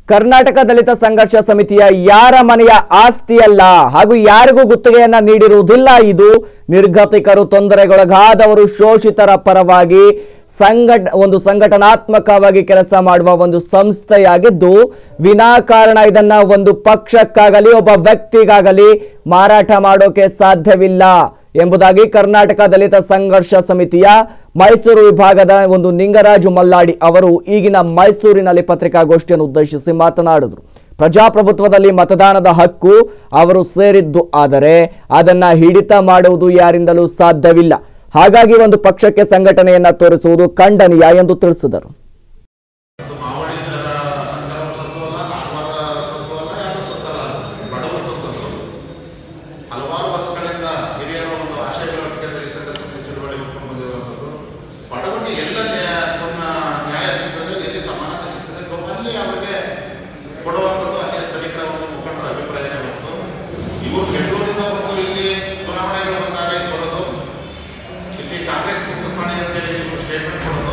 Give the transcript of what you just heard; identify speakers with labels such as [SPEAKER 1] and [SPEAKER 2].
[SPEAKER 1] ಕರ್ನಾಟಕ ದಲಿತ ಸಂಘರ್ಷ ಸಮಿತಿಯ ಯಾರ ಮನೆಯ ಆಸ್ತಿಯಲ್ಲ ಹಾಗೂ ಯಾರಿಗೂ ಗುತ್ತಿಗೆಯನ್ನ ನೀಡಿರುವುದಿಲ್ಲ ಇದು ನಿರ್ಗತಿಕರು ತೊಂದರೆಗೊಳಗಾದವರು ಶೋಷಿತರ ಪರವಾಗಿ ಸಂಘಟ ಒಂದು ಸಂಘಟನಾತ್ಮಕವಾಗಿ ಕೆಲಸ ಮಾಡುವ ಒಂದು ಸಂಸ್ಥೆಯಾಗಿದ್ದು ವಿನಾಕಾರಣ ಇದನ್ನ ಒಂದು ಪಕ್ಷಕ್ಕಾಗಲಿ ಒಬ್ಬ ವ್ಯಕ್ತಿಗಾಗಲಿ ಮಾರಾಟ ಮಾಡೋಕೆ ಸಾಧ್ಯವಿಲ್ಲ ಎಂಬುದಾಗಿ ಕರ್ನಾಟಕ ದಲಿತ ಸಂಘರ್ಷ ಸಮಿತಿಯ ಮೈಸೂರು ವಿಭಾಗದ ಒಂದು ನಿಂಗರಾಜು ಮಲ್ಲಾಡಿ ಅವರು ಈಗಿನ ಮೈಸೂರಿನಲ್ಲಿ ಪತ್ರಿಕಾಗೋಷ್ಠಿಯನ್ನು ಉದ್ದೇಶಿಸಿ ಮಾತನಾಡಿದರು ಪ್ರಜಾಪ್ರಭುತ್ವದಲ್ಲಿ ಮತದಾನದ ಹಕ್ಕು ಅವರು ಸೇರಿದ್ದು ಆದರೆ ಅದನ್ನ ಹಿಡಿತ ಮಾಡುವುದು ಯಾರಿಂದಲೂ ಸಾಧ್ಯವಿಲ್ಲ ಹಾಗಾಗಿ ಒಂದು ಪಕ್ಷಕ್ಕೆ ಸಂಘಟನೆಯನ್ನ ತೋರಿಸುವುದು ಖಂಡನೀಯ ಎಂದು ತಿಳಿಸಿದರು
[SPEAKER 2] ಮಾವಳಿಗರ ಸಂಕಲನ ಸತ್ತು ಅಲ್ಲ ನಾಲ್ವರ ಸತ್ತು ಅಲ್ಲ ಯಾರು ಸತ್ತಲ್ಲ ಬಡವರ ಸತ್ತದ್ದು ಹಲವಾರು ವರ್ಷಗಳಿಂದ ಹಿರಿಯರ ಒಂದು ಆಶಯಗಳೊಟ್ಟಿಗೆ ದಲಿತ ಸಂಘರ್ಷದ ಚಳುವಳಿ ಹುಟ್ಕೊಂಡು ಬಂದಿರುವಂಥದ್ದು ಬಡವರಿಗೆ ಎಲ್ಲ ನ್ಯಾಯ ಪೂರ್ಣ ನ್ಯಾಯ ಸಿಗ್ತದೆ ಎಲ್ಲಿ ಸಮಾನತೆ ಸಿಗ್ತದೆ ಗೊ- ಅಲ್ಲಿ ಅವರಿಗೆ ಕೊಡುವಂಥದ್ದು ಅಲ್ಲಿಯ ಸ್ಥಳೀಕರ ಒಂದು ಮುಖಂಡರ ಅಭಿಪ್ರಾಯನೇ ಬಂತು ಇವರು ಬೆಂಗಳೂರಿಂದ ಬಂದು ಇಲ್ಲಿ ಚುನಾವಣೆಗಳು ಬಂದಾಗ ಇದು ಬರೋದು ಇಲ್ಲಿ ಕಾಂಗ್ರೆಸ್ ಮುನ್ಸಿಪಾಣಿ ಅಂತೇಳಿ ನೀವು ಸ್ಟೇಟ್ಮೆಂಟ್ ಕೊಡೋದು